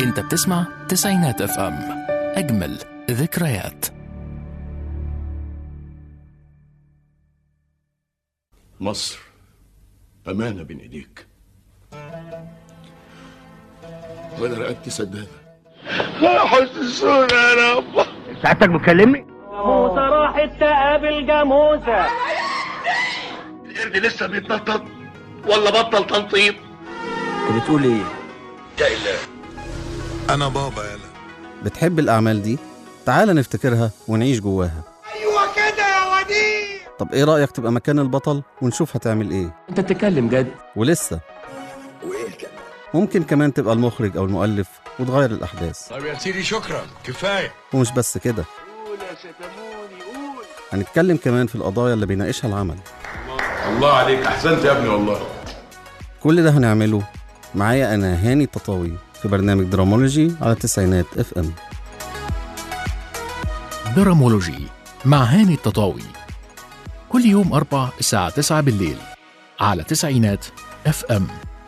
انت بتسمع تسعينات اف ام اجمل ذكريات مصر أمانة بين إيديك وأنا رقدت سدادة حسن الصورة يا رب سعادتك بتكلمني؟ موسى راحت تقابل جاموسة القرد لسه بيتنطط ولا بطل تنطيط انت بتقول ايه؟ أنا بابا يلا بتحب الأعمال دي؟ تعال نفتكرها ونعيش جواها أيوة كده يا وديع طب إيه رأيك تبقى مكان البطل ونشوف هتعمل إيه؟ انت بتتكلم جد ولسه وإيه كده؟ ممكن كمان تبقى المخرج أو المؤلف وتغير الأحداث طب يا سيدي شكرا كفاية ومش بس كده هنتكلم كمان في القضايا اللي بيناقشها العمل الله عليك أحسنت يا ابني والله كل ده هنعمله معايا أنا هاني تطاوي في برنامج درامولوجي على تسعينات اف ام درامولوجي مع هاني التطاوي كل يوم أربع الساعة 9 بالليل على تسعينات اف ام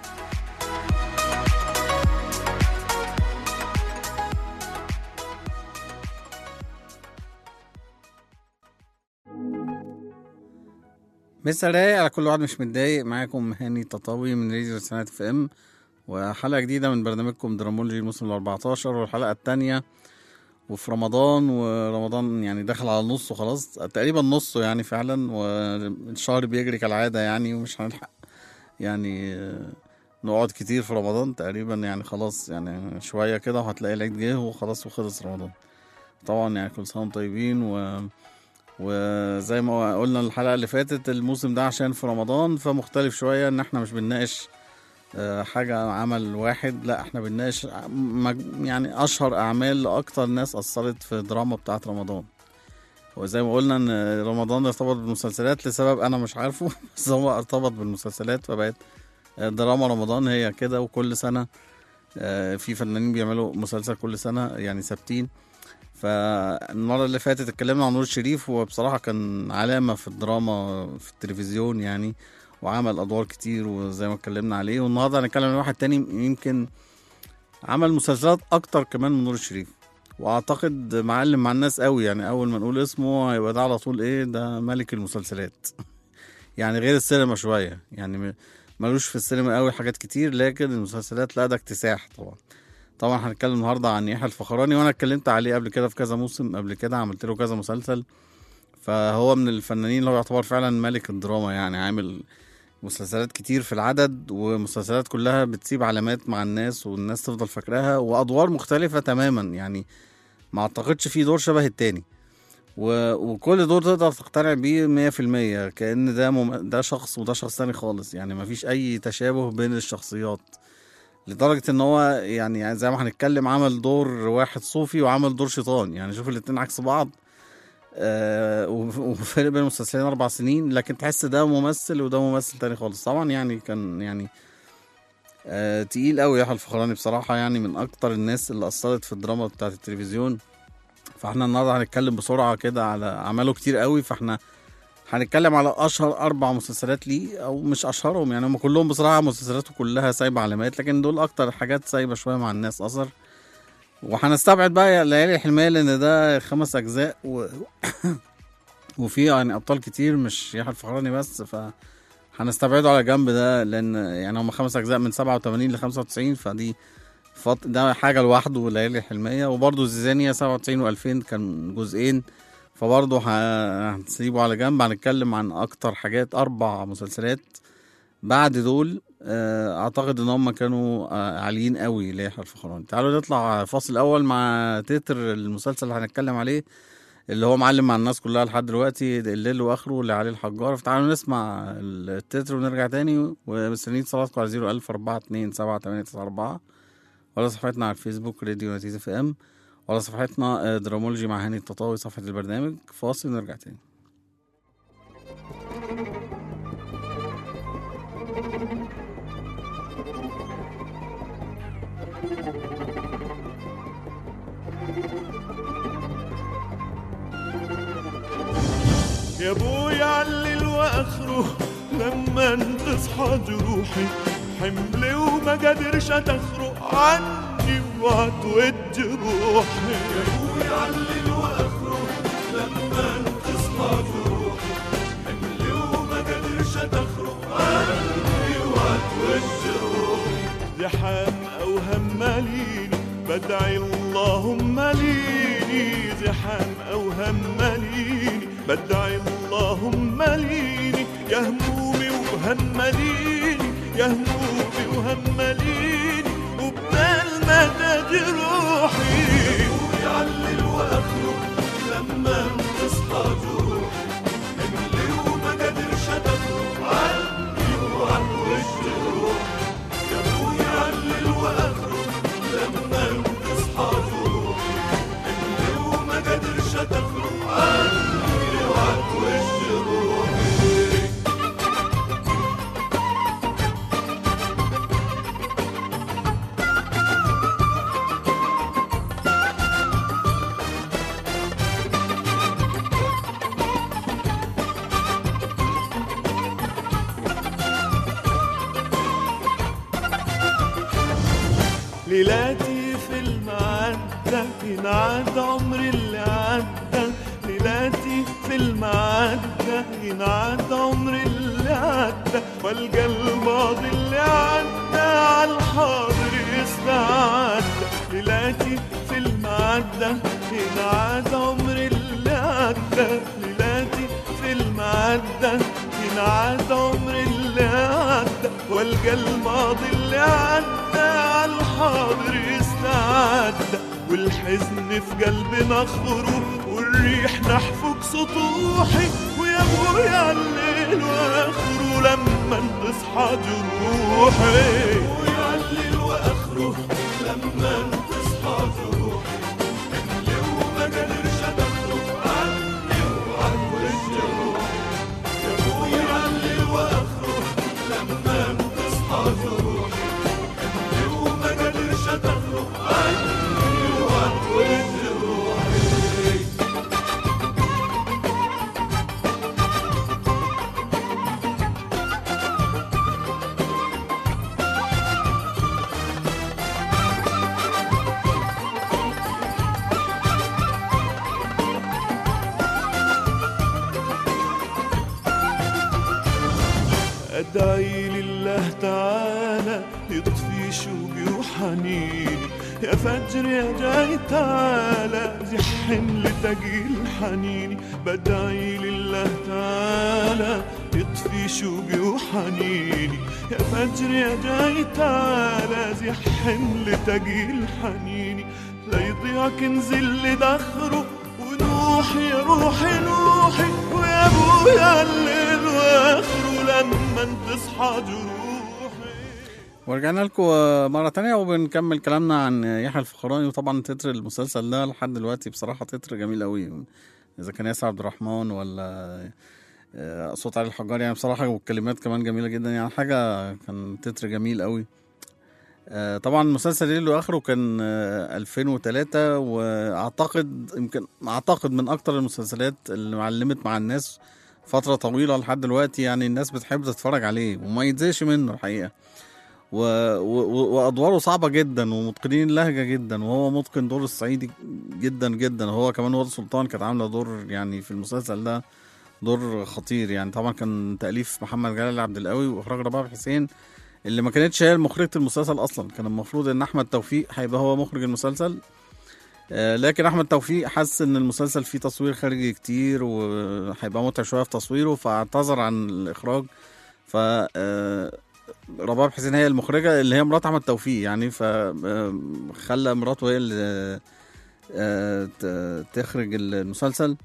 مسا رايق على كل واحد مش متضايق معاكم هاني تطاوي من راديو تسعينات اف ام وحلقة جديدة من برنامجكم درامولوجي الموسم ال 14 والحلقة التانية وفي رمضان ورمضان يعني داخل على النص وخلاص تقريبا نصه يعني فعلا والشهر بيجري كالعادة يعني ومش هنلحق يعني آه، نقعد كتير في رمضان تقريبا يعني خلاص يعني شوية كده وهتلاقي العيد جه وخلاص وخلص رمضان طبعا يعني كل سنة وانتم طيبين و وزي ما قلنا الحلقة اللي فاتت الموسم ده عشان في رمضان فمختلف شوية ان احنا مش بنناقش آه، حاجة عمل واحد لا احنا بنناقش مج- يعني اشهر اعمال لاكتر ناس اثرت في الدراما بتاعة رمضان وزي ما قلنا ان رمضان ارتبط بالمسلسلات لسبب انا مش عارفه بس هو ارتبط بالمسلسلات فبقت آه، دراما رمضان هي كده وكل سنة آه، في فنانين بيعملوا مسلسل كل سنة يعني ثابتين فالمرة اللي فاتت اتكلمنا عن نور الشريف وبصراحة كان علامة في الدراما في التلفزيون يعني وعمل أدوار كتير وزي ما اتكلمنا عليه والنهاردة هنتكلم عن واحد تاني يمكن عمل مسلسلات أكتر كمان من نور الشريف وأعتقد معلم مع الناس قوي يعني أول ما نقول اسمه هيبقى ده على طول إيه ده ملك المسلسلات يعني غير السينما شوية يعني م- ملوش في السينما قوي حاجات كتير لكن المسلسلات لا ده اكتساح طبعا طبعا هنتكلم النهارده عن يحيى الفخراني وانا اتكلمت عليه قبل كده في كذا موسم قبل كده عملت له كذا مسلسل فهو من الفنانين اللي هو يعتبر فعلا ملك الدراما يعني عامل مسلسلات كتير في العدد ومسلسلات كلها بتسيب علامات مع الناس والناس تفضل فاكراها وادوار مختلفة تماما يعني ما اعتقدش في دور شبه التاني و... وكل دور تقدر تقتنع بيه مية في المية كأن ده مم... ده شخص وده شخص تاني خالص يعني مفيش أي تشابه بين الشخصيات لدرجة ان هو يعني يعني زي ما هنتكلم عمل دور واحد صوفي وعمل دور شيطان يعني شوف الاتنين عكس بعض آه وف- وفرق بين المسلسلين اربع سنين لكن تحس ده ممثل وده ممثل تاني خالص طبعا يعني كان يعني آه تقيل قوي يحيى الفخراني بصراحة يعني من اكتر الناس اللي اثرت في الدراما بتاعت التلفزيون فاحنا النهارده هنتكلم بسرعة كده على اعماله كتير قوي فاحنا هنتكلم على اشهر اربع مسلسلات ليه او مش اشهرهم يعني هم كلهم بصراحه مسلسلاته كلها سايبه علامات لكن دول اكتر حاجات سايبه شويه مع الناس اثر وهنستبعد بقى ليالي الحلميه لان ده خمس اجزاء و... وفي يعني ابطال كتير مش يحيى الفخراني بس ف هنستبعده على جنب ده لان يعني هم خمس اجزاء من 87 ل 95 فدي فط... ده حاجه لوحده ليالي الحلميه وبرده زيزانيا 97 و2000 كان جزئين فبرضه ه- هنسيبه على جنب هنتكلم عن اكتر حاجات اربع مسلسلات بعد دول آه، اعتقد ان هم كانوا آه، عاليين قوي ليحيى الفخراني تعالوا نطلع فاصل اول مع تتر المسلسل اللي هنتكلم عليه اللي هو معلم مع الناس كلها لحد دلوقتي الليل واخره اللي عليه الحجار فتعالوا نسمع التتر ونرجع تاني ومستنيين صلاتكم على 01000 42 7 8 9 4 ولا صفحتنا على الفيسبوك راديو نتيجة اف ام ولا صفحتنا آه، درامولوجي مع هاني التطاوي صفحة البرنامج فاصل ونرجع تاني يا ابويا علل واخره لما لما تصحى جروحي حملي وما قادرش تخرق عني وعتود جروحي يا ابوي علل واخرج لما تصحى جروحي حملي وما قادرش تخرق عني وعتود جروحي زحام اوهام ماليني بدعي اللهم ليني زحام اوهام ماليني بدعي اللهم ليني يا همومي وهم ليني يا همومي وهم ليني وبدال مدى جروحي ويعلل واخرج لما تصحى جروحي حملي وما قادرش تخرج عني وعن وش روحي يا ابويا علل واخرج لما تصحى جروحي حملي وما قادرش تخرج عني وعن وش روحي ليلاتي في المعدة ينعاد عمري اللي عدى ليلاتي في المعدة ينعاد عمري اللي عدى والقى الماضي اللي عدى على الحاضر يستعدى ليلاتي في المعدة ينعاد عمري اللي عدى ليلاتي في المعدة ينعاد عمري اللي عدى والقى الماضي اللي عدى على الحاضر يستعدى والحزن في قلبي نخره والريح نحفك سطوحي ويا ابويا عليل واخره لما تصحى جروحي ويا الليل واخره لما تصحى جروحي اللي وما قادرش تخرج عني وعن وش روحي يا ابويا عليل واخره لما تصحى جروحي اللي وما قادرش تخرج عني وعن وش روحي أدعي لله تعالى يطفي شوقي وحنيني يا فجر يا جاي تعالى زحن لتقيل حنيني بدعي لله تعالى يطفي شوقي وحنيني يا فجر يا جاي تعالى زحن لتقيل حنيني لا يضيع كنز اللي دخره ونوحي يا روحي نوحي ويا ابويا الليل واخره لما تصحى جروحي ورجعنا لكم مرة تانية وبنكمل كلامنا عن يحيى الفخراني وطبعا تتر المسلسل ده لحد دلوقتي بصراحة تتر جميل قوي إذا كان ياسر عبد الرحمن ولا آه، صوت علي الحجار يعني بصراحة والكلمات كمان جميلة جدا يعني حاجة كان تتر جميل قوي آه، طبعا المسلسل ليل واخره كان آه، 2003 واعتقد يمكن اعتقد من اكتر المسلسلات اللي معلمت مع الناس فترة طويلة لحد دلوقتي يعني الناس بتحب تتفرج عليه وما يتزهقش منه الحقيقة و... و... وادواره صعبه جدا ومتقنين اللهجه جدا وهو متقن دور الصعيدي جدا جدا هو كمان ورد سلطان كانت عامله دور يعني في المسلسل ده دور خطير يعني طبعا كان تاليف محمد جلال عبد القوي واخراج رباب حسين اللي ما كانتش هي مخرجه المسلسل اصلا كان المفروض ان احمد توفيق هيبقى هو مخرج المسلسل آه، لكن احمد توفيق حس ان المسلسل فيه تصوير خارجي كتير وهيبقى متعب شويه في تصويره فاعتذر عن الاخراج ف آه، رباب حسين هي المخرجه اللي هي مرات احمد توفيق يعني فخلى مراته هي اللي آه، ت- تخرج المسلسل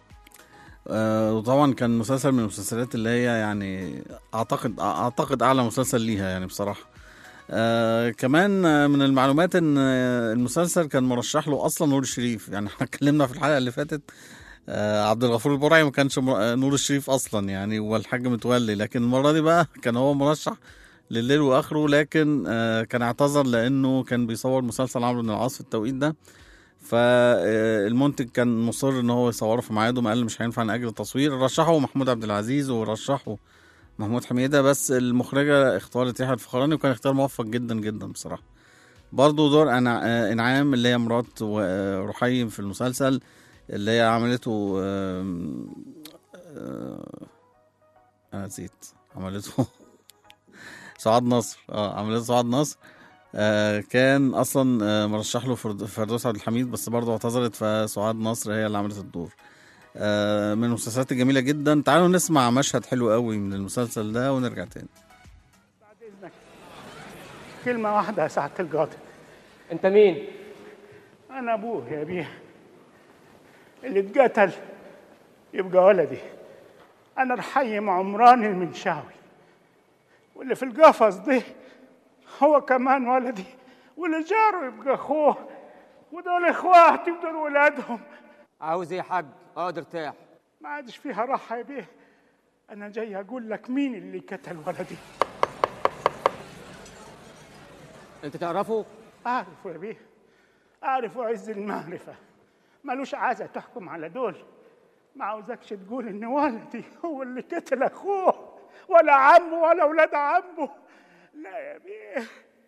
آه، وطبعا كان مسلسل من المسلسلات اللي هي يعني اعتقد اعتقد اعلى مسلسل ليها يعني بصراحه آه كمان آه، من المعلومات ان آه، المسلسل كان مرشح له اصلا نور الشريف يعني احنا اتكلمنا في الحلقه اللي فاتت آه عبد الغفور البرعي ما كانش مر... آه، نور الشريف اصلا يعني والحاج متولي لكن المره دي بقى كان هو مرشح لليل واخره لكن آه كان اعتذر لانه كان بيصور مسلسل عمرو بن العاص في التوقيت ده فالمنتج كان مصر ان هو يصوره في ميعاده ما قال مش هينفع نأجل التصوير رشحه محمود عبد العزيز ورشحه محمود حميدة بس المخرجة اختارت يحيى الفخراني وكان اختيار موفق جدا جدا بصراحة برضو دور أنا- آه، انعام اللي هي مرات و- آه، رحيم في المسلسل اللي هي عملته آم، آه، انا نسيت عملته سعاد نصر اه عملته سعاد نصر آه كان اصلا آه مرشح له فرد- فردوس عبد الحميد بس برضه اعتذرت فسعاد نصر هي اللي عملت الدور آه من المسلسلات الجميله جدا تعالوا نسمع مشهد حلو قوي من المسلسل ده ونرجع تاني كلمة واحدة يا سعادة القاضي انت مين أنا أبوه يا بيه اللي اتقتل يبقى ولدي أنا رحيم عمران المنشاوي واللي في القفص دي هو كمان ولدي واللي جاره يبقى أخوه ودول إخواتي ودول ولادهم عاوز ايه يا حاج اقعد ارتاح ما عادش فيها راحة يا بيه أنا جاي أقول لك مين اللي قتل ولدي انت تعرفه أعرفه يا بيه أعرفه عز المعرفة ملوش عازة تحكم على دول ما عاوزكش تقول إن والدي هو اللي قتل أخوه ولا عمه ولا ولاد عمه لا يا بيه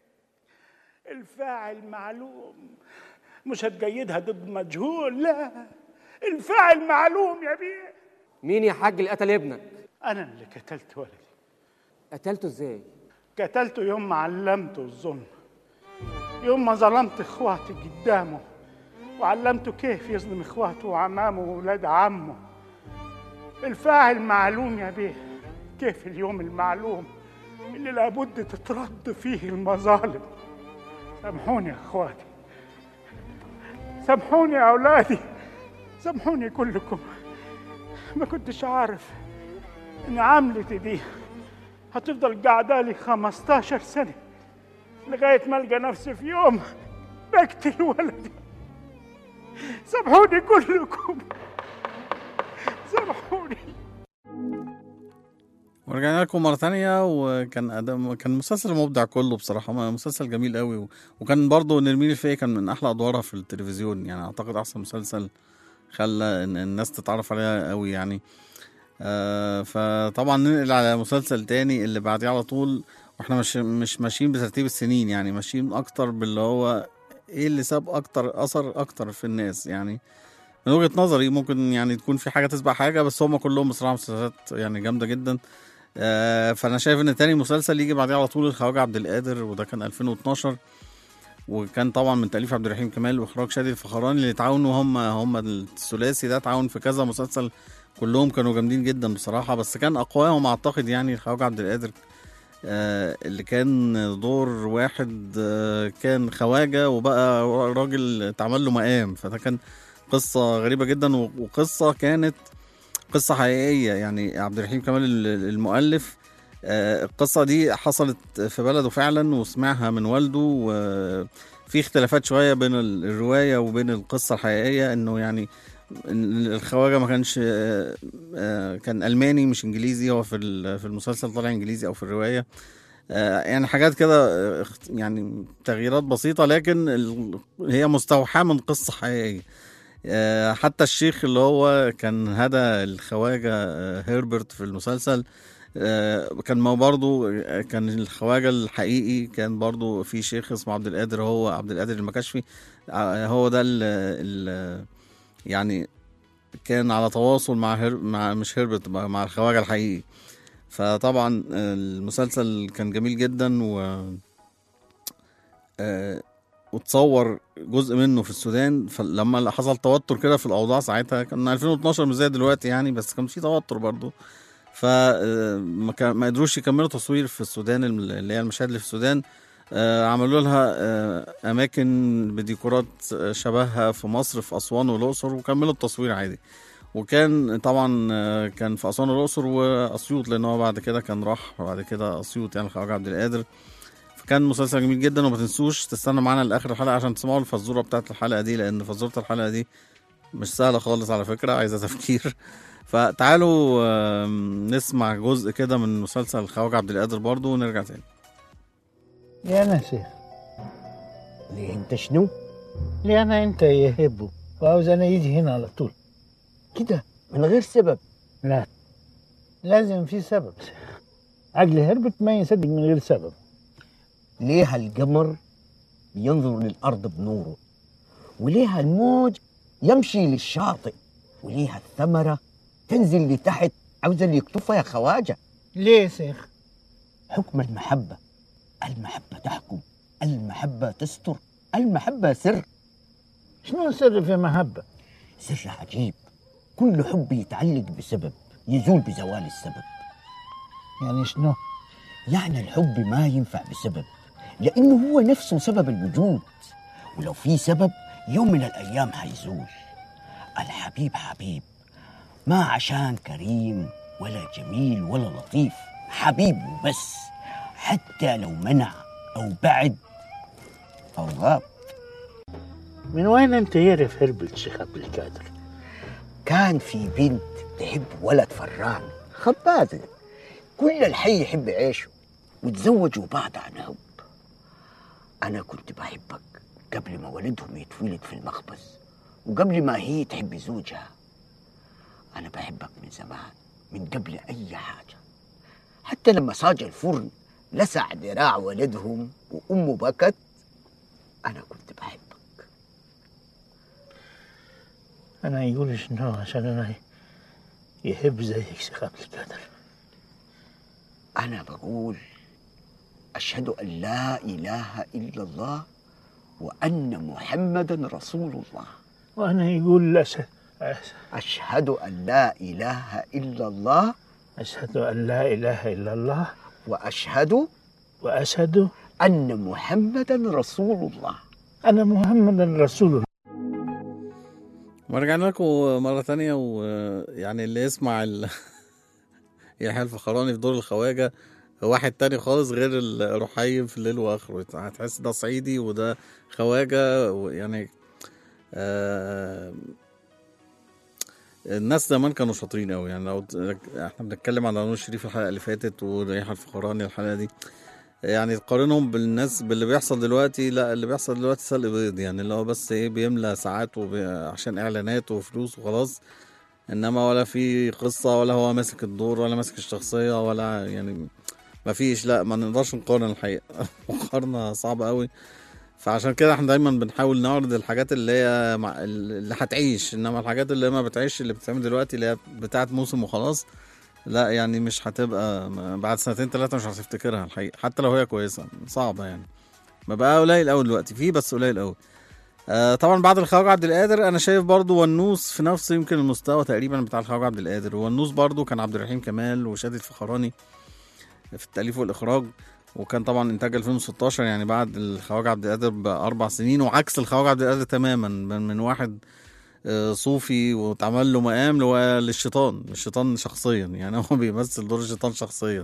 الفاعل معلوم مش هتجيدها ضد مجهول لا الفاعل معلوم يا بيه مين يا حاج اللي قتل ابنك أنا اللي قتلت ولدي قتلته ازاي قتلته يوم ما علمته الظلم يوم ما ظلمت اخواتي قدامه وعلمته كيف يظلم اخواته وعمامه وولاد عمه الفاعل معلوم يا بيه كيف اليوم المعلوم اللي لابد تترد فيه المظالم سامحوني يا اخواتي سامحوني يا اولادي سامحوني كلكم ما كنتش عارف ان عملتي دي هتفضل قاعدة لي 15 سنة لغاية ما ألقى نفسي في يوم بقتل ولدي سامحوني كلكم سامحوني ورجعنا لكم مرة تانية وكان أدم كان مسلسل مبدع كله بصراحة ما- مسلسل جميل قوي و... وكان برضه نرمين الفقي كان من أحلى أدوارها في التلفزيون يعني أعتقد أحسن مسلسل خلى إن الناس تتعرف عليها قوي يعني آه فطبعا ننقل على مسلسل تاني اللي بعديه على طول واحنا مش مش ماشيين بترتيب السنين يعني ماشيين أكتر باللي هو إيه اللي ساب أكتر أثر أكتر في الناس يعني من وجهة نظري ممكن يعني تكون في حاجة تسبق حاجة بس هم كلهم بصراحة مسلسلات يعني جامدة جدا آه، فانا شايف ان تاني مسلسل يجي بعديه على طول الخواجه عبد القادر وده كان 2012 وكان طبعا من تاليف عبد الرحيم كمال واخراج شادي الفخراني اللي تعاونوا هم هم الثلاثي ده تعاون في كذا مسلسل كلهم كانوا جامدين جدا بصراحه بس كان اقواهم اعتقد يعني الخواجه عبد القادر آه، اللي كان دور واحد آه، كان خواجه وبقى راجل اتعمل له مقام فده كان قصه غريبه جدا و- وقصه كانت قصة حقيقية يعني عبد الرحيم كمال ال- المؤلف آه، القصة دي حصلت في بلده فعلا وسمعها من والده وفي اختلافات شوية بين ال- الرواية وبين القصة الحقيقية انه يعني إن الخواجة ما كانش آه، آه، كان ألماني مش إنجليزي هو في ال- في المسلسل طالع إنجليزي أو في الرواية آه، يعني حاجات كده آه، اخت- يعني تغييرات بسيطة لكن ال- هي مستوحاة من قصة حقيقية آه، حتى الشيخ اللي هو كان هدى الخواجة آه، هيربرت في المسلسل آه، كان ما برضو آه، كان الخواجة الحقيقي كان برضو في شيخ اسمه عبد القادر هو عبد القادر المكاشفي آه، هو ده ال ال يعني كان على تواصل مع هير مع مش هيربرت مع مع الخواجة الحقيقي فطبعا آه، المسلسل كان جميل جدا و آه، وتصور جزء منه في السودان فلما حصل توتر كده في الاوضاع ساعتها كان 2012 مش زي دلوقتي يعني بس كان في توتر برضو ف آه، ما كان- ما قدروش يكملوا تصوير في السودان اللي هي المشاهد اللي في السودان آه، عملوا لها آه، اماكن بديكورات آه، شبهها في مصر في اسوان والاقصر وكملوا التصوير عادي وكان طبعا آه، كان في اسوان والاقصر واسيوط لان هو بعد كده كان راح بعد كده اسيوط يعني الخواجه عبد القادر فكان مسلسل جميل جدا وما تنسوش تستنوا معانا لاخر الحلقه عشان تسمعوا الفزوره بتاعت الحلقه دي لان فزوره الحلقه دي مش سهله خالص على فكره عايزه تفكير فتعالوا آم، نسمع جزء كده من مسلسل الخواجه عبد القادر برضو ونرجع تاني يا نسيخ ليه انت شنو؟ ليه انا انت يهبه وعاوز انا يجي هنا على طول كده من غير سبب لا لازم في سبب عقلي هربت ما يصدق من غير سبب ليه القمر ينظر للأرض بنوره وليه الموج يمشي للشاطئ وليه الثمرة تنزل لتحت عاوزة اللي يكتفها يا خواجة ليه يا شيخ حكم المحبة المحبة تحكم المحبة تستر المحبة سر شنو سر في محبة سر عجيب كل حب يتعلق بسبب يزول بزوال السبب يعني شنو يعني الحب ما ينفع بسبب لأنه هو نفسه سبب الوجود ولو في سبب يوم من الأيام حيزول الحبيب حبيب ما عشان كريم ولا جميل ولا لطيف حبيب وبس حتى لو منع أو بعد أو غاب من وين انت يعرف هربت شيخ عبد القادر كان في بنت تحب ولد فران خبازة كل الحي يحب يعيشه وتزوجوا بعض عن حب أنا كنت بحبك قبل ما ولدهم يتولد في المخبز وقبل ما هي تحب زوجها أنا بحبك من زمان من قبل أي حاجة حتى لما صاج الفرن لسع ذراع ولدهم وأمه بكت أنا كنت بحبك انا يقول شنو عشان انا يحب زيك شيخ عبد القادر أنا بقول أشهد أن لا إله إلا الله وأن محمدا رسول الله وانا يقول لا ش... أشهد أن لا إله إلا الله اشهد ان لا اله الا الله وأشهد واشهد أن محمدا رسول الله انا محمد رسول الله ورجعنا لكم مرة تانية ويعني اللي يسمع ال... يحيى الفخراني في دور الخواجة واحد تاني خالص غير الرحيم في الليل واخره هتحس ده صعيدي وده خواجة يعني آه الناس زمان كانوا شاطرين قوي يعني لو احنا بنتكلم على نور الشريف الحلقة اللي فاتت ويحيى الفخراني الحلقة دي يعني تقارنهم بالناس باللي بيحصل دلوقتي لا اللي بيحصل دلوقتي سلق بيض يعني اللي هو بس ايه بيملى ساعات وبي... عشان اعلانات وفلوس وخلاص انما ولا في قصة ولا هو ماسك الدور ولا ماسك الشخصية ولا يعني ما فيش لا ما نقدرش نقارن الحقيقة مقارنة صعبة قوي فعشان كده احنا دايما بنحاول نعرض الحاجات اللي هي مع... اللي هتعيش انما الحاجات اللي ما بتعيش اللي بتتعمل دلوقتي اللي هي بتاعت موسم وخلاص لا يعني مش هتبقى بعد سنتين ثلاثة مش هتفتكرها الحقيقة حتى لو هي كويسة صعبة يعني ما بقى قليل قوي دلوقتي في بس قليل قوي آه طبعا بعد الخواجة عبد القادر انا شايف برضو ونوس في نفس يمكن المستوى تقريبا بتاع الخواجة عبد القادر ونوس برضو كان عبد الرحيم كمال وشادي الفخراني في التأليف والإخراج وكان طبعا إنتاج 2016 يعني بعد الخواجة عبد القادر بأربع سنين وعكس الخواجة عبد القادر تماما من, من واحد آه، صوفي واتعمل له مقام لو- للشيطان الشيطان شخصيا يعني هو بيمثل دور الشيطان شخصيا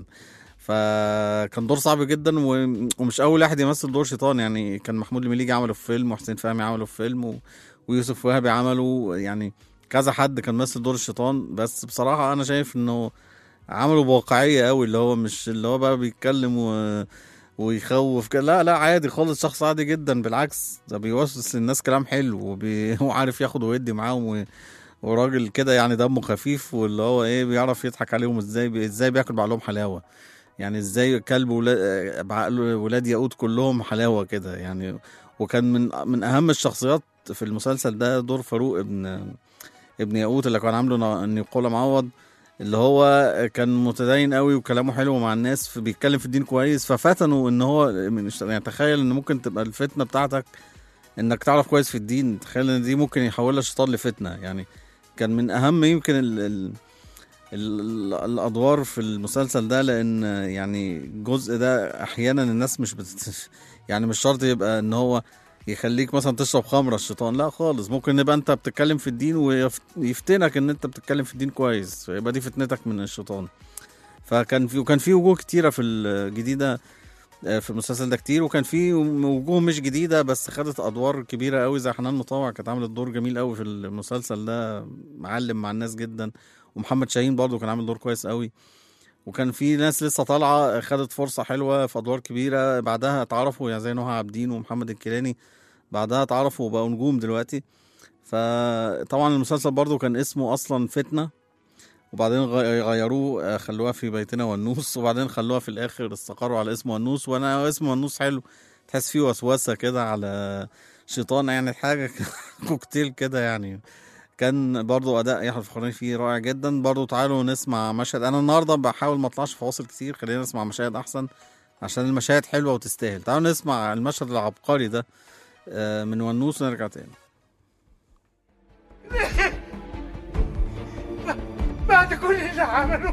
فكان دور صعب جدا و- ومش اول واحد يمثل دور شيطان يعني كان محمود المليجي عمله في فيلم وحسين فهمي عمله في فيلم و... ويوسف وهبي عمله يعني كذا حد كان مثل دور الشيطان بس بصراحة انا شايف انه عمله بواقعية قوي اللي هو مش اللي هو بقى بيتكلم و... ويخوف كده لا لا عادي خالص شخص عادي جدا بالعكس ده بيوسوس للناس كلام حلو وبي... هو عارف ياخد ويدي معاهم و... وراجل كده يعني دمه خفيف واللي هو ايه بيعرف يضحك عليهم ازاي بي... ازاي بياكل بعقلهم حلاوه يعني ازاي كلب ولا... بعقل ولاد ياقوت كلهم حلاوه كده يعني وكان من من اهم الشخصيات في المسلسل ده دور فاروق ابن ابن ياقوت اللي كان عامله ن- نيقولا معوض اللي هو كان متدين قوي وكلامه حلو مع الناس فبيتكلم في الدين كويس ففتنوا ان هو من يعني تخيل ان ممكن تبقى الفتنه بتاعتك انك تعرف كويس في الدين تخيل ان دي ممكن يحولها الشيطان لفتنه يعني كان من اهم يمكن ال ال ال الادوار في المسلسل ده لان يعني الجزء ده احيانا الناس مش بت يعني مش شرط يبقى ان هو يخليك مثلا تشرب خمره الشيطان لا خالص ممكن يبقى انت بتتكلم في الدين ويفتنك ان انت بتتكلم في الدين كويس فيبقى دي فتنتك من الشيطان فكان في وكان في وجوه كتيره في الجديده آه، في المسلسل ده كتير وكان في وجوه مش جديده بس خدت ادوار كبيره قوي زي حنان مطوع كانت عامله دور جميل قوي في المسلسل ده معلم مع الناس جدا ومحمد شاهين برضو كان عامل دور كويس قوي وكان في ناس لسه طالعه خدت فرصه حلوه في ادوار كبيره بعدها اتعرفوا يعني زي نهى عابدين ومحمد الكيلاني بعدها اتعرفوا وبقوا نجوم دلوقتي فطبعا المسلسل برضو كان اسمه اصلا فتنه وبعدين غ- غيروه آه، خلوها في بيتنا ونوس وبعدين خلوها في الاخر استقروا على اسم ونوس وانا اسم ونوس حلو تحس فيه وسوسه كده على شيطان يعني حاجه كوكتيل كده يعني كان برضو اداء يحيى الفخراني فيه رائع جدا برضو تعالوا نسمع مشهد انا النهارده بحاول ما اطلعش فواصل كتير خلينا نسمع مشاهد احسن عشان المشاهد حلوه وتستاهل تعالوا نسمع المشهد العبقري ده آه، من ونوس ونرجع تاني بعد كل اللي عمله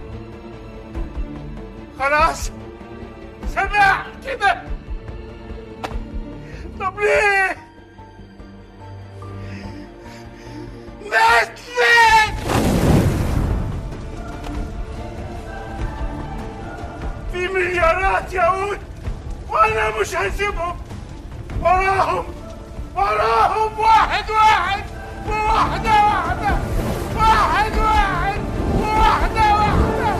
خلاص سمع كده طب ليه مات مات في مليارات يهود وانا مش هسيبهم وراهم وراهم واحد واحد وواحدة واحدة واحد واحد وواحدة واحدة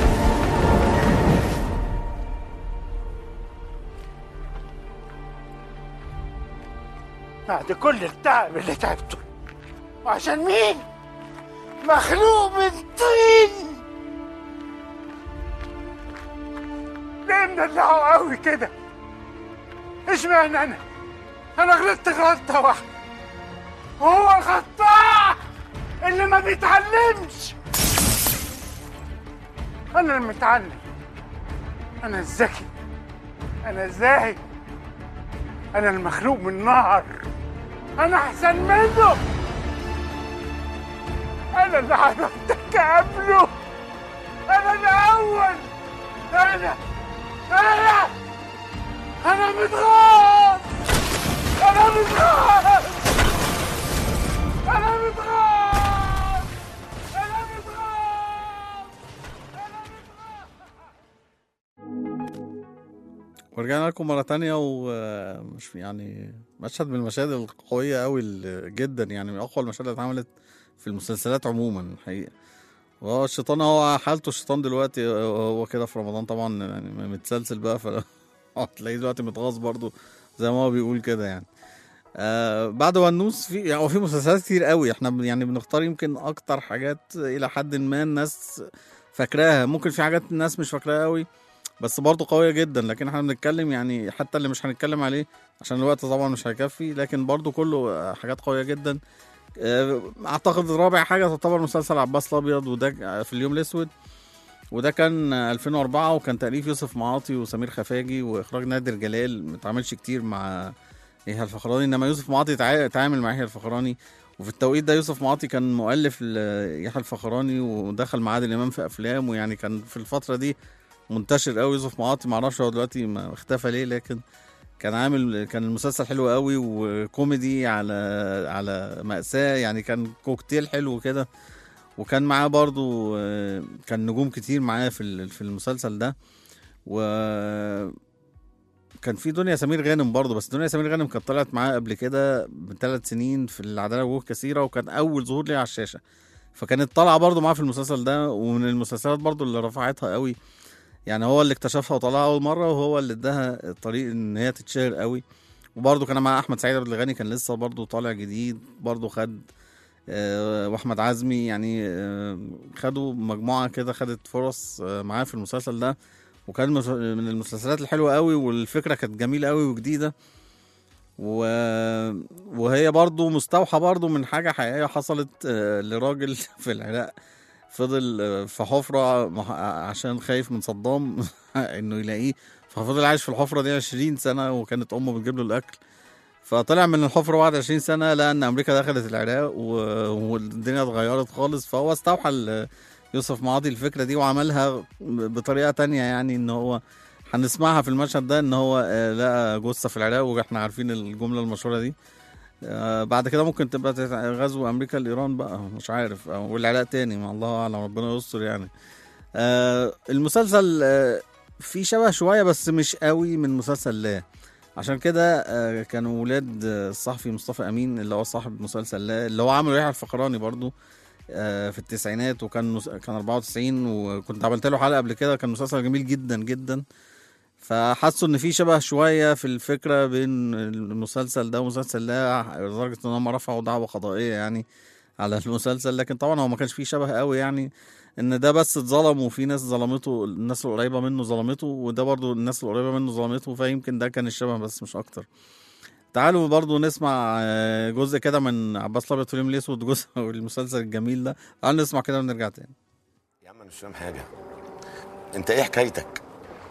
بعد كل التعب اللي تعبته وعشان مين؟ مخلوق من طين ليه مدلعه قوي كده؟ اشمعنى انا؟ انا غلطت غلطة واحدة وهو الخطاع اللي ما بيتعلمش انا المتعلم انا الذكي انا الزاهد انا المخلوق من نار انا احسن منه انا اللي عرفتك قبله انا الاول انا انا انا متغاظ انا متغاظ انا متغاظ انا متغاظ ورجعنا لكم مرة تانية ومش يعني مشهد من المشاهد القوية أوي ال- جدا يعني من أقوى المشاهد اللي اتعملت في المسلسلات عموما الحقيقة وهو الشيطان هو حالته الشيطان دلوقتي هو كده في رمضان طبعا يعني متسلسل بقى ف هتلاقيه دلوقتي متغاظ برضه زي ما هو بيقول كده يعني آه بعد ونوس في يعني هو في مسلسلات كتير قوي احنا بن- يعني بنختار يمكن اكتر حاجات الى حد ما الناس فاكراها ممكن في حاجات الناس مش فاكراها قوي بس برضه قوية جدا لكن احنا بنتكلم يعني حتى اللي مش هنتكلم عليه عشان الوقت طبعا مش هيكفي لكن برضه كله حاجات قوية جدا آه، اعتقد رابع حاجة تعتبر مسلسل عباس الابيض وده في اليوم الاسود وده كان 2004 وكان تأليف يوسف معاطي وسمير خفاجي واخراج نادر جلال ما اتعملش كتير مع يحيى الفخراني انما يوسف معاطي تع- تعامل مع يحيى الفخراني وفي التوقيت ده يوسف معاطي كان مؤلف ليحيى الفخراني ودخل مع عادل امام في افلام ويعني كان في الفتره دي منتشر قوي يوسف معاطي معرفش هو دلوقتي ما اختفى ليه لكن كان عامل كان المسلسل حلو قوي وكوميدي على على مأساة يعني كان كوكتيل حلو كده وكان معاه برضو آه، كان نجوم كتير معاه في ال- في المسلسل ده و كان في دنيا سمير غانم برضه بس دنيا سمير غانم كانت طلعت معاه قبل كده من ثلاث سنين في العداله وجوه كثيره وكان اول ظهور ليها على الشاشه فكانت طالعه برضه معاه في المسلسل ده ومن المسلسلات برضه اللي رفعتها قوي يعني هو اللي اكتشفها وطلعها اول مره وهو اللي اداها الطريق ان هي تتشهر قوي وبرضه كان مع احمد سعيد عبد الغني كان لسه برضه طالع جديد برضه خد آه، واحمد عزمي يعني آه، خدوا مجموعه كده خدت فرص آه، معاه في المسلسل ده وكان مس- من المسلسلات الحلوه قوي والفكره كانت جميله قوي وجديده و... وهي برضو مستوحى برضو من حاجه حقيقيه حصلت آه، لراجل في العراق فضل آه، في حفره مح- عشان خايف من صدام انه يلاقيه ففضل عايش في الحفره دي 20 سنه وكانت امه بتجيب له الاكل فطلع من الحفره بعد 20 سنه لقى ان امريكا دخلت العراق و... والدنيا اتغيرت خالص فهو استوحى ال- يوسف معاطي الفكره دي وعملها بطريقه تانية يعني ان هو هنسمعها في المشهد ده ان هو آه، لقى جثه في العراق واحنا عارفين الجمله المشهوره دي آه، بعد كده ممكن تبقى تت- غزو امريكا لايران بقى مش عارف أو- والعراق تاني ما الله اعلم ربنا يستر يعني آه، المسلسل آه، فيه شبه شويه بس مش قوي من مسلسل لا عشان كده آه، كانوا ولاد آه، الصحفي مصطفى امين اللي هو صاحب مسلسل لا اللي هو عمله يحيى الفخراني برضو آه، في التسعينات وكان مس- كان 94 وكنت عملت له حلقه قبل كده كان مسلسل جميل جدا جدا فحسوا ان في شبه شويه في الفكره بين المسلسل ده ومسلسل لا لدرجه ان هم رفعوا دعوه قضائيه يعني على المسلسل لكن طبعا هو ما كانش فيه شبه قوي يعني ان ده بس اتظلم وفي ناس ظلمته الناس القريبه منه ظلمته وده برضو الناس القريبه منه ظلمته فيمكن ده كان الشبه بس مش اكتر تعالوا برضو نسمع آه، جزء كده من عباس الابيض في اليوم الاسود جزء المسلسل الجميل ده تعالوا نسمع كده ونرجع تاني يا عم انا مش فاهم حاجه انت ايه حكايتك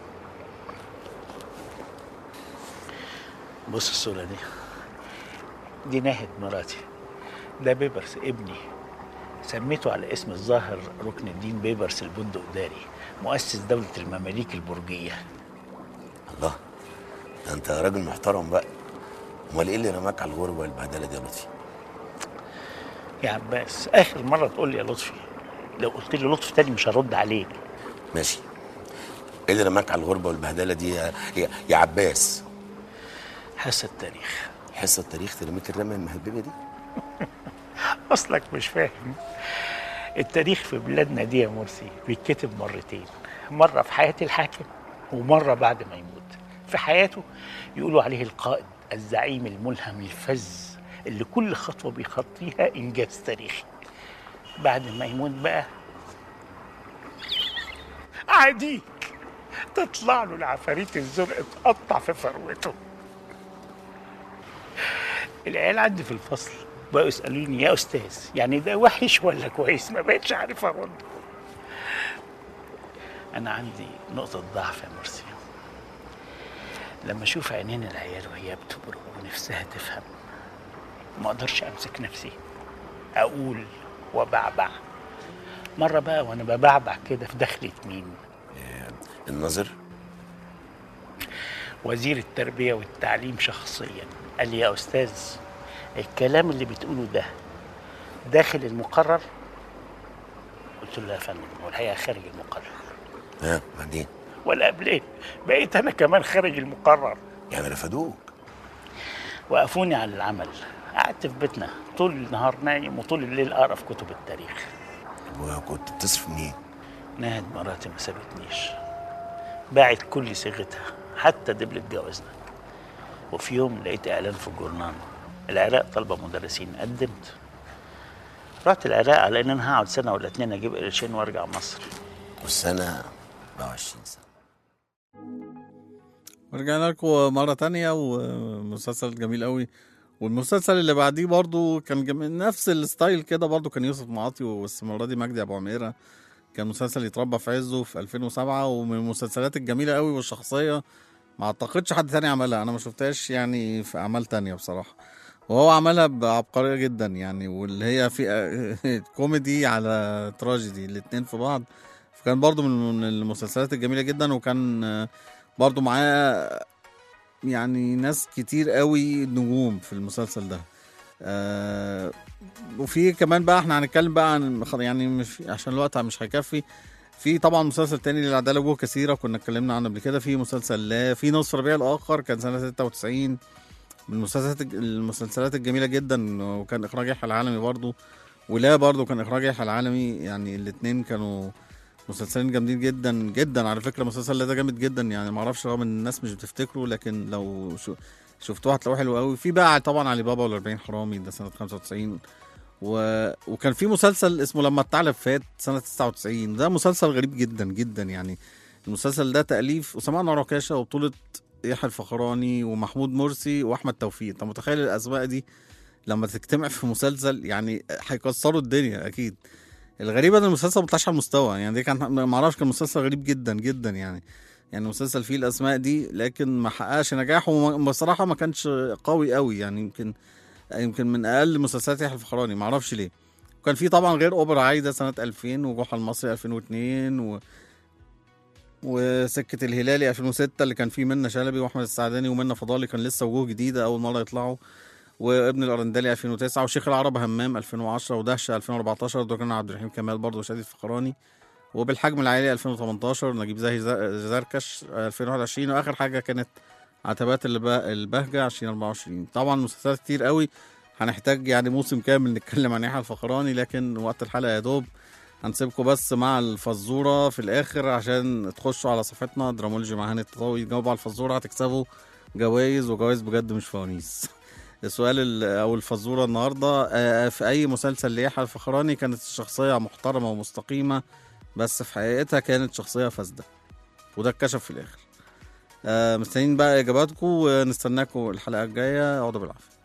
بص الصورة دي دي ناهد مراتي ده بيبرس ابني سميته على اسم الظاهر ركن الدين بيبرس البندقداري مؤسس دولة المماليك البرجية الله ده انت راجل محترم بقى امال ايه اللي رماك على الغربه والبهدله دي يا لطفي يا عباس آخر مرة تقول لي يا لطفي لو قلت لي لطفي تاني مش هرد عليك ماشي ايه اللي رماك على الغربه والبهدله دي يا, يا, يا عباس حس التاريخ حصه التاريخ ترميك الرميه المهببه دي أصلك مش فاهم التاريخ في بلادنا دي يا مرسي بيتكتب مرتين مرة في حياة الحاكم ومرة بعد ما يموت في حياته يقولوا عليه القائد الزعيم الملهم الفذ اللي كل خطوة بيخطيها إنجاز تاريخي بعد ما يموت بقى عاديك تطلع له العفاريت الزرق تقطع في فروته العيال عندي في الفصل بقوا يسألوني يا أستاذ يعني ده وحش ولا كويس ما بقتش عارف أرد أنا عندي نقطة ضعف يا مرسي لما أشوف عينين العيال وهي بتبرق ونفسها تفهم ما أقدرش أمسك نفسي أقول وبعبع مرة بقى وأنا ببعبع كده في دخلة مين الناظر وزير التربية والتعليم شخصيا قال لي يا أستاذ الكلام اللي بتقوله ده داخل المقرر قلت له لا يا فندم هو الحقيقة خارج المقرر ها بعدين ولا قبل ايه بقيت أنا كمان خارج المقرر يعني رفدوك وقفوني على العمل قعدت في بيتنا طول النهار نايم وطول الليل أقرأ في كتب التاريخ وكنت بتصرف منين ناهد مراتي ما سابتنيش باعت كل صيغتها حتى دبلة جوازنا وفي يوم لقيت إعلان في الجورنال العراق طالبة مدرسين قدمت رحت العراق على إن أنا هقعد سنة ولا اتنين أجيب قرشين وأرجع مصر والسنه 24 سنه ورجعنا لكم مرة تانية ومسلسل جميل قوي والمسلسل اللي بعديه برضو كان جميل نفس الستايل كده برضو كان يوسف معاطي بس المرة دي مجدي أبو عميرة كان مسلسل يتربى في عزه في 2007 ومن المسلسلات الجميلة قوي والشخصية ما اعتقدش حد تاني عملها انا ما شفتهاش يعني في اعمال تانية بصراحة وهو عملها بعبقرية جدا يعني واللي هي في كوميدي على تراجيدي الاتنين في بعض فكان برضو من المسلسلات الجميلة جدا وكان برضو معاه يعني ناس كتير قوي نجوم في المسلسل ده آه وفي كمان بقى احنا هنتكلم بقى عن يعني مش عشان الوقت مش هيكفي في طبعا مسلسل تاني للعداله وجوه كثيره كنا اتكلمنا عنه قبل كده في مسلسل لا في نصف ربيع الاخر كان سنه 96 من المسلسلات المسلسلات الجميله جدا وكان اخراج يحيى العالمي برضو ولا برضو كان اخراج يحيى العالمي يعني الاثنين كانوا مسلسلين جامدين جدا جدا على فكره المسلسل ده جامد جدا يعني ما اعرفش رغم ان الناس مش بتفتكره لكن لو شو شفتوه هتلاقوه حلو قوي في بقى طبعا علي بابا وال40 حرامي ده سنه 95 و... وكان في مسلسل اسمه لما الثعلب فات سنه 99 ده مسلسل غريب جدا جدا يعني المسلسل ده تاليف اسامه انور عكاشه وبطوله يحيى الفخراني ومحمود مرسي واحمد توفيق انت متخيل الاسماء دي لما تجتمع في مسلسل يعني هيكسروا الدنيا اكيد الغريبه ان المسلسل ما طلعش على المستوى يعني دي كان ما اعرفش كان مسلسل غريب جدا جدا يعني يعني المسلسل فيه الاسماء دي لكن ما حققش نجاح وبصراحه ما كانش قوي قوي يعني يمكن يمكن من اقل مسلسلات يحيى الفخراني ما اعرفش ليه وكان في طبعا غير اوبرا عايده سنه 2000 وجحا المصري 2002 و... وسكه الهلالي 2006 اللي كان فيه منى شلبي واحمد السعداني ومنى فضالي كان لسه وجوه جديده اول مره يطلعوا وابن الارندلي 2009 وشيخ العرب همام 2010 ودهشه 2014 ده كان عبد الرحيم كمال برضه وشادي الفخراني وبالحجم العائلي 2018 نجيب زاهي زركش 2021 واخر حاجه كانت عتبات البهجه 2024 طبعا مسلسلات كتير قوي هنحتاج يعني موسم كامل نتكلم عن يحيى الفخراني لكن وقت الحلقه يا دوب هنسيبكم بس مع الفزوره في الاخر عشان تخشوا على صفحتنا درامولوجي مع هاني التطاوي تجاوبوا على الفزوره هتكسبوا جوائز وجوائز بجد مش فوانيس السؤال او الفزوره النهارده في اي مسلسل ليحيى الفخراني كانت الشخصيه محترمه ومستقيمه بس في حقيقتها كانت شخصيه فاسده وده اتكشف في الاخر آه مستنيين بقى اجاباتكم ونستناكم الحلقه الجايه اقعدوا بالعافيه